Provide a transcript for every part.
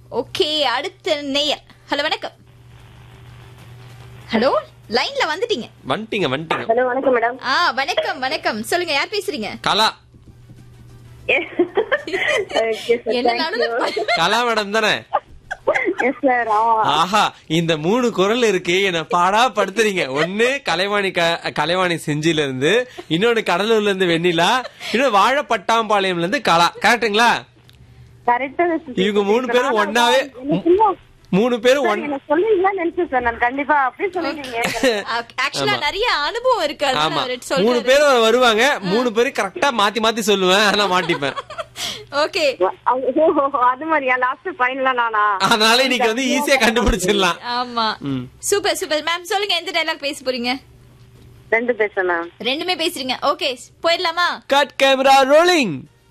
Okay அடுத்த நேயர் hello வணக்கம் ஹலோ லைன்ல வந்துட்டீங்க வந்துட்டீங்க வந்துட்டீங்க ஹலோ வணக்கம் மேடம் ஆ வணக்கம் வணக்கம் சொல்லுங்க யார் பேசுறீங்க கலா என்ன நடுவுல கலா மேடம் தானே எஸ் சார் ஆஹா இந்த மூணு குரல் இருக்கு என்ன பாடா படுத்துறீங்க ஒண்ணு கலைவாணி க- கலைவாணி செஞ்சில இருந்து இன்னொன்னு கடலூர்ல இருந்து வெண்ணிலா இன்னொன்னு வாழப்பட்டாம்பாளையம்ல இருந்து கலா கரெக்ட்டுங்களா கரெக்டா இவங்க மூணு பேரும் ஒன்னாவே மூணு பேரும் ஒன் சொல்லுவீங்களான்னு நினைச்சேன் சார் நான் கண்டிப்பா அப்படியே சொல்லுவீங்க ஆக்சுவலா நிறைய அனுபவம் இருக்கு அதனால ஆமா அவரு மூணு சொல்றாரு பேரும் வருவாங்க மூணு பேரும் கரெக்டா மாத்தி மாத்தி சொல்லுவேன் ஆனா மாட்டிப்பேன் ஓகே அது மாதிரியா லாஸ்ட் ஃபைனலா நானா அதனால இன்னைக்கு வந்து ஈஸியா கண்டுபிடிச்சிடலாம் ஆமா ம். சூப்பர் சூப்பர் மேம் சொல்லுங்க எந்த டைலாக் பேச போறீங்க ரெண்டு பேசுறேன் மேம் ரெண்டுமே பேசுறீங்க ஓகே போயிடலாமா கட் கேமரா ரோலிங்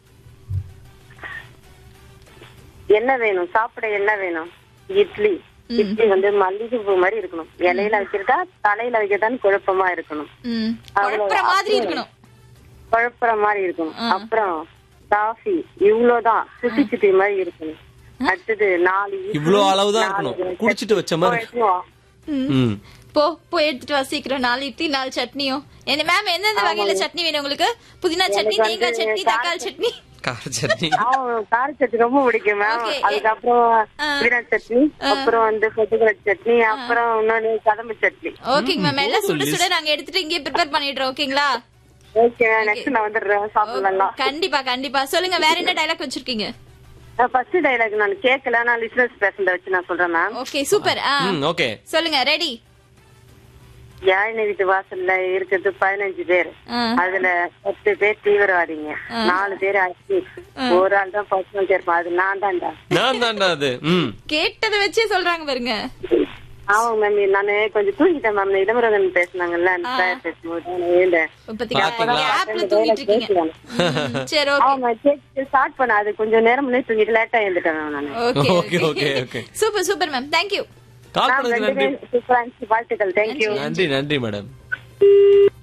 என்ன வேணும் சாப்பிட என்ன வேணும் இட்லி இட்லி வந்து மல்லிகை பூ மாதிரி இருக்கணும் இலையில வைக்கிறதா தலையில வைக்கிறதான்னு குழப்பமா இருக்கணும் ம் அவ்வளவு குழப்புற மாதிரி இருக்கணும் குழப்புற மாதிரி இருக்கணும் அப்புறம் காஃபி இவ்வளவுதான் சுத்தி சுத்தி மாதிரி இருக்கணும் அடுத்தது நாலு இட்லி, இவ்ளோ அளவுதான் நாலு இருக்கணும். குடிச்சிட்டு வச்ச மாதிரி. வைக்கணும். ம் போ போய் எடுத்துட்டு வா சீக்கிரம் நாலு இட்லி நாலு சட்னியும் என்ன மேம் எந்தெந்த வகையில சட்னி வேணும் உங்களுக்கு புதினா சட்னி எனக்கு தேங்காய் வந்து சட்னி தக்காளி சட்னி கார சட்னி ஆ, கார சட்னி ரொம்ப பிடிக்கும் மேம் Okay. அதுக்கப்புறம் ஆ. புதினா சட்னி அப்புறம் வந்து கொத்தமல்லி சட்னி அப்புறம் இன்னொன்னு கதம்பு சட்னி ஓகேங்க மேம் எல்லாம் சுட சுட நாங்க எடுத்துட்டு இங்கே ப்ரிப்பேர் பண்ணிடுறோம் ஓகேங்களா ஓகே நெக்ஸ்ட் நான் வந்துடுறேன் சாப்பிடலாம் கண்டிப்பா கண்டிப்பா சொல்லுங்க வேற என்ன டைலாக் வச்சிருக்கீங்க ஃபர்ஸ்ட் டைலாக் நான் கேட்கல நான் லிசனர்ஸ் பேசுறத வச்சு நான் சொல்றேன் மேம் ஓகே சூப்பர் ஆ ம் ஓகே சொல்லுங்க ரெடி யாழினி வீட்டு வாசல்ல இருக்கிறது பதினஞ்சு பேர் அதுல பத்து பேர் தீவிரவாதிங்க நாலு பேர் அச்சு ஒரு ஆள் தான் பர்சனல் இருப்பான் அது நான் தான்டா நான் தான்டா அது ம் கேட்டதை வச்சே சொல்றாங்க பாருங்க ஆமாங்க மேம் நானு கொஞ்சம் தூங்கிட்டேன் மேம் இடமுருகன் பேசுனாங்கல்ல அந்த சார் பேசும்போது நான் எழுந்தேன் பாத்தீங்களா ஆப்ல தூங்கிட்டு இருக்கீங்க ம், சரி ஓகே ஆமா ஸ்டார்ட் பண்ண அது கொஞ்சம் நேரம் முன்னே தூங்கிட்டு லேட்டா எழுந்துட்டேன் மேம் நானு okay okay okay okay super super ma'am thank you call ma'am பண்ணதுக்கு ரெண்டு நன்றி பேரும் சூப்பரா இருந்துச்சு வாழ்த்துக்கள் தேங்க்யூ நன்றி நன்றி மேடம்